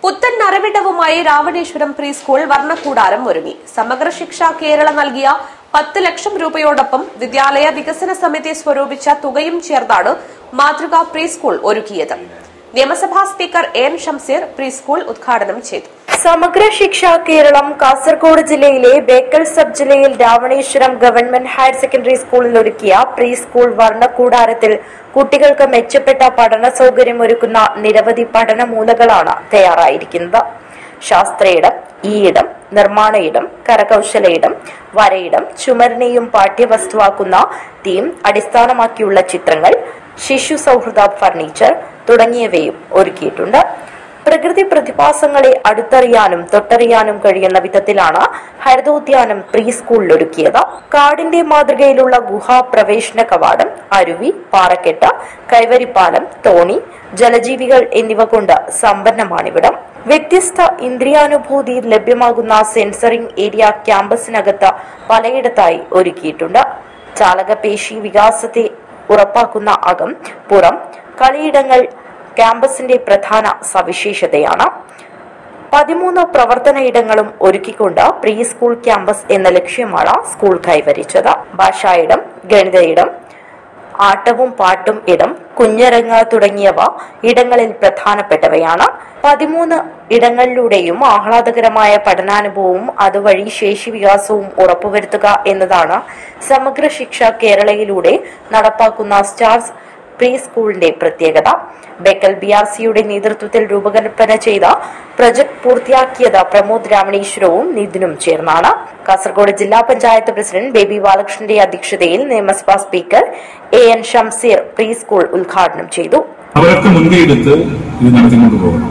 പുത്തൻ നരവിടവുമായി Ravaneswaram pre school വർണ്ണക്കൂടാരം ഒരുങ്ങി സമഗ്ര ശിക്ഷ കേരള നൽകിയ പത്ത് ലക്ഷം രൂപയോടൊപ്പം വിദ്യാലയ വികസന സമിതി സ്വരൂപിച്ച തുകയും ചേർത്താണ് മാതൃകാ പ്രീ സ്കൂൾ ഒരുക്കിയത് നിയമസഭാ speaker N Shamseer pre school ഉദ്ഘാടനം ചെയ്തു സമഗ്ര ശിക്ഷ കേരളം കാസർഗോഡ് ജില്ലയിലെ ബേക്കൽ സബ് ജില്ലയിൽ രാവണേശ്വരം ഗവൺമെന്റ് ഹയർ സെക്കൻഡറി സ്കൂളിൽ ഒരുക്കിയ പ്രീ സ്കൂൾ വർണ്ണക്കൂടാരത്തിൽ കുട്ടികൾക്ക് മെച്ചപ്പെട്ട പഠന സൗകര്യം ഒരുക്കുന്ന നിരവധി പഠനമൂലകളാണ് തയ്യാറായിരിക്കുന്നത് ശാസ്ത്രയിടം ഈയിടം നിർമ്മാണയിടം കരകൌശലയിടം വരയിടം ചുമരിനെയും പാഠ്യവസ്തുവാക്കുന്ന തീം അടിസ്ഥാനമാക്കിയുള്ള ചിത്രങ്ങൾ ശിശു സൗഹൃദ ഫർണിച്ചർ തുടങ്ങിയവയും ഒരുക്കിയിട്ടുണ്ട് പ്രകൃതി പ്രതിഭാസങ്ങളെ അടുത്തറിയാനും തൊട്ടറിയാനും കഴിയുന്ന വിധത്തിലാണ് ഹരിതോദ്യാനം പ്രീ സ്കൂളിൽ ഒരുക്കിയത് കാടിന്റെ മാതൃകയിലുള്ള ഗുഹാ പ്രവേശന കവാടം അരുവി പാറക്കെട്ട് കൈവരിപ്പാലം തോണി ജലജീവികൾ എന്നിവ കൊണ്ട് സമ്പന്നമാണിവിടം വ്യത്യസ്ത ഇന്ദ്രിയാനുഭൂതി ലഭ്യമാകുന്ന സെൻസറിംഗ് ഏരിയ ക്യാമ്പസിനകത്ത് പലയിടത്തായി ഒരുക്കിയിട്ടുണ്ട് ചാലകപേശി വികാസത്തെ ഉറപ്പാക്കുന്ന അകം പുറം കളിയിടങ്ങൾ ക്യാമ്പസിന്റെ പ്രധാന സവിശേഷതയാണ് പതിമൂന്ന് പ്രവർത്തന ഇടങ്ങളും ഒരുക്കിക്കൊണ്ട് പ്രീ സ്കൂൾ ക്യാമ്പസ് എന്ന ലക്ഷ്യമാണ് സ്കൂൾ കൈവരിച്ചത് ഭാഷായിടം ഗണിത ഇടം ആട്ടവും പാട്ടും ഇടം കുഞ്ഞരങ്ങ് തുടങ്ങിയവ ഇടങ്ങളിൽ പ്രധാനപ്പെട്ടവയാണ് പതിമൂന്ന് ഇടങ്ങളിലൂടെയും ആഹ്ലാദകരമായ പഠനാനുഭവവും അതുവഴി ശേഷി വികാസവും ഉറപ്പുവരുത്തുക എന്നതാണ് സമഗ്ര ശിക്ഷ കേരളയിലൂടെ നടപ്പാക്കുന്ന സ്റ്റാർസ് പ്രീ സ്കൂളിന്റെ പ്രത്യേകത ബേക്കൽ ബി ആർ സിയുടെ നേതൃത്വത്തിൽ രൂപകൽപ്പന ചെയ്ത പ്രൊജക്ട് പൂർത്തിയാക്കിയത് പ്രമോദ് രാമണീശ്വരവും നിതിനും ചേർന്നാണ് കാസർഗോഡ് ജില്ലാ പഞ്ചായത്ത് പ്രസിഡന്റ് ബേബി ബാലകൃഷ്ണന്റെ അധ്യക്ഷതയിൽ നിയമസഭാ speaker A N Shamseer pre school ഉദ്ഘാടനം ചെയ്തു അവരൊക്കെ മുൻകൈ എടുത്ത് ഇത് നടത്തിക്കൊണ്ട് പോകണം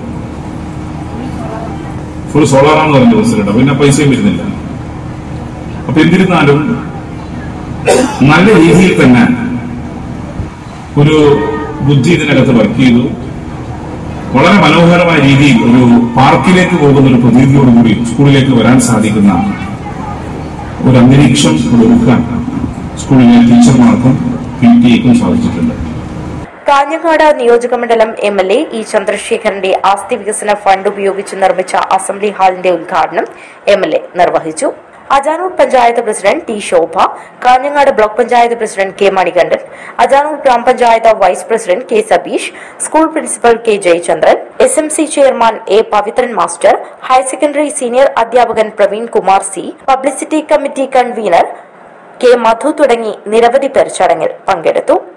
ഫുൾ സോളാറാന്ന് പറഞ്ഞു പ്രസിഡന്റ് പിന്നെ പൈസയും വരുന്നില്ല അപ്പൊ എന്നിരുന്നാലും നല്ല രീതിയിൽ തന്നെ ഒരു ബുദ്ധി ഇതിനകത്ത് വർക്ക് ചെയ്തു വളരെ മനോഹരമായ രീതിയിൽ ഒരു പാർക്കിലേക്ക് പോകുന്ന ഒരു പ്രതീതിയോടുകൂടി സ്കൂളിലേക്ക് വരാൻ സാധിക്കുന്ന ഒരു അന്തരീക്ഷം ഇവിടെ ഒരുക്കാൻ സ്കൂളിലെ ടീച്ചർമാർക്കും പി ടി എക്കും സാധിച്ചിട്ടുണ്ട് കാഞ്ഞങ്ങാട് നിയോജകമണ്ഡലം എം എൽ എ ഇ ചന്ദ്രശേഖരന്റെ ആസ്തി വികസന ഫണ്ട് ഉപയോഗിച്ച് നിർമ്മിച്ച അസംബ്ലി ഹാളിന്റെ ഉദ്ഘാടനം എം എൽ എ നിർവഹിച്ചു Ajanur panchayat president T Shobha Kanhangad block panchayat president K Manikandan Ajanur ഗ്രാമപഞ്ചായത്ത് vice president K Sabeesh school principal K Jayachandran S M C chairman A Pavithran master higher secondary senior അധ്യാപകൻ Praveen Kumar C publicity committee convener K Madhu തുടങ്ങി നിരവധി പേർ ചടങ്ങിൽ പങ്കെടുത്തു